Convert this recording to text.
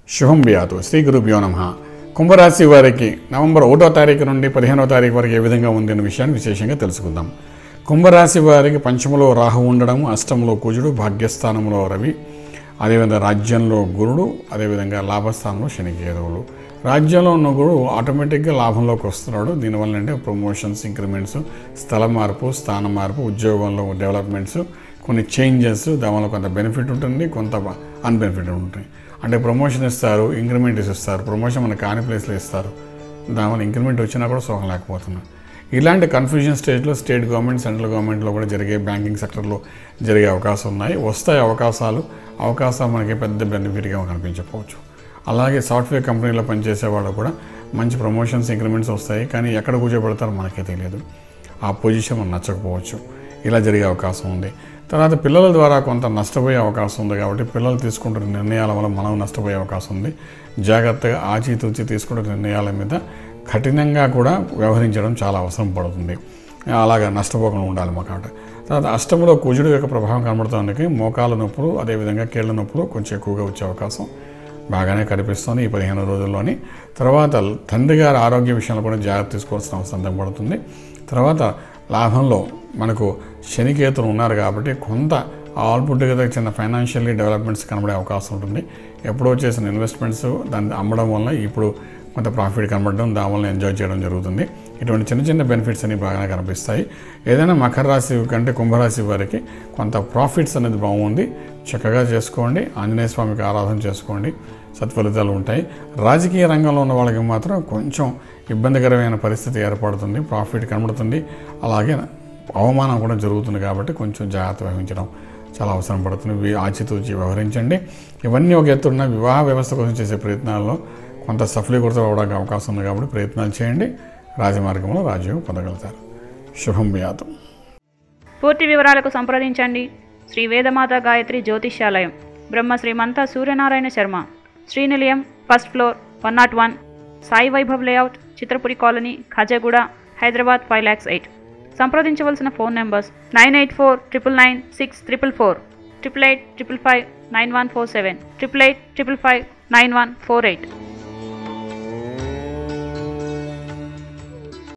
శుభం వ్యాతు శ్రీ గురుభ్యో నమ కుంభరాశి వారికి నవంబర్ ఒకటో తారీఖు నుండి పదిహేనో తారీఖు వరకు ఏ విధంగా ఉంది అనే విషయాన్ని విశేషంగా తెలుసుకుందాం కుంభరాశి వారికి పంచములో రాహు ఉండడం అష్టంలో కుజుడు భాగ్యస్థానంలో రవి అదేవిధంగా రాజ్యంలో గురుడు అదేవిధంగా లాభస్థానంలో శనికేతువులు రాజ్యంలో ఉన్న గురుడు ఆటోమేటిక్గా లాభంలోకి వస్తున్నాడు దీనివల్ల అంటే ప్రమోషన్స్ ఇంక్రిమెంట్స్ స్థల మార్పు స్థాన మార్పు ఉద్యోగంలో డెవలప్మెంట్స్ కొన్ని చేంజెస్ దానివల్ల కొంత బెనిఫిట్ ఉంటుంది కొంత అన్బెనిఫిట్ ఉంటుంది అంటే ప్రమోషన్ ఇస్తారు ఇంక్రిమెంట్ ఇస్తారు ప్రమోషన్ మన కాని ప్లేస్లో ఇస్తారు దానివల్ల ఇంక్రిమెంట్ వచ్చినా కూడా సుఖం లేకపోతున్నాం ఇలాంటి కన్ఫ్యూజన్ స్టేజ్లో స్టేట్ గవర్నమెంట్ సెంట్రల్ గవర్నమెంట్లో కూడా జరిగే బ్యాంకింగ్ సెక్టర్లో జరిగే అవకాశం ఉన్నాయి వస్తాయి అవకాశాలు అవకాశాలు మనకి పెద్ద బెనిఫిట్గా కనిపించకపోవచ్చు అలాగే సాఫ్ట్వేర్ కంపెనీలో పనిచేసే వాళ్ళు కూడా మంచి ప్రమోషన్స్ ఇంక్రిమెంట్స్ వస్తాయి కానీ ఎక్కడ కూర్చోబెడతారో మనకే తెలియదు ఆ పొజిషన్ మనకు నచ్చకపోవచ్చు ఇలా జరిగే అవకాశం ఉంది తర్వాత పిల్లల ద్వారా కొంత నష్టపోయే అవకాశం ఉంది కాబట్టి పిల్లలు తీసుకుంటున్న నిర్ణయాల వల్ల మనం నష్టపోయే అవకాశం ఉంది జాగ్రత్తగా ఆచితూచి తీసుకుంటున్న నిర్ణయాల మీద కఠినంగా కూడా వ్యవహరించడం చాలా అవసరం పడుతుంది అలాగా నష్టపోకుండా ఉండాలి మా కాబట్టి తర్వాత అష్టంలో కుజుడు యొక్క ప్రభావం కనబడుతుంది మోకాల నొప్పులు అదేవిధంగా కీళ్ళ నొప్పులు కొంచెం ఎక్కువగా వచ్చే అవకాశం బాగానే కనిపిస్తుంది ఈ పదిహేను రోజుల్లోని తర్వాత తండ్రి గారి ఆరోగ్య విషయంలో కూడా జాగ్రత్త తీసుకోవాల్సిన అవసరం పడుతుంది తర్వాత లాభంలో మనకు శనికేతులు ఉన్నారు కాబట్టి కొంత ఆల్ పుట్ టుగెదర్ చిన్న ఫైనాన్షియల్లీ డెవలప్మెంట్స్ కనబడే అవకాశం ఉంటుంది ఎప్పుడో చేసిన ఇన్వెస్ట్మెంట్స్ దాన్ని అమ్మడం వల్ల ఇప్పుడు కొంత ప్రాఫిట్ కనబడడం దానివల్ల ఎంజాయ్ చేయడం జరుగుతుంది ఇటువంటి చిన్న చిన్న బెనిఫిట్స్ అన్ని బాగానే కనిపిస్తాయి ఏదైనా మకర రాశి కంటే కుంభరాశి వారికి కొంత ప్రాఫిట్స్ అనేది బాగుంది చక్కగా చేసుకోండి ఆంజనేయ స్వామికి ఆరాధన చేసుకోండి సత్ఫలితాలు ఉంటాయి రాజకీయ రంగంలో ఉన్న వాళ్ళకి మాత్రం కొంచెం ఇబ్బందికరమైన పరిస్థితి ఏర్పడుతుంది ప్రాఫిట్ కనబడుతుంది అలాగే అవమానం కూడా జరుగుతుంది కాబట్టి కొంచెం జాగ్రత్త వహించడం చాలా అవసరం పడుతుంది వీ- ఆచితూచి వ్యవహరించండి ఇవన్నీ ఒక ఎత్తున్న వివాహ వ్యవస్థ కోసం చేసే ప్రయత్నాల్లో కొంత సఫలీకృతం అవడానికి అవకాశం ఉంది కాబట్టి ప్రయత్నాలు చేయండి రాజమార్గంలో రాజ్యం పొందగలుగుతారు శుభం వ్యాతం పూర్తి వివరాలకు సంప్రదించండి Shri Vedamata Gayatri Jyotishyalayam Brahma Srimanta Suryanarayana Sharma Srinilayam first floor one nought one Sai Vaibhav layout Chitrapuri colony Khajaguda Hyderabad five lakhs eight సంప్రదించవలసిన phone numbers nine eight four triple nine six triple four triple eight triple five nine one four seven triple eight triple five nine one four eight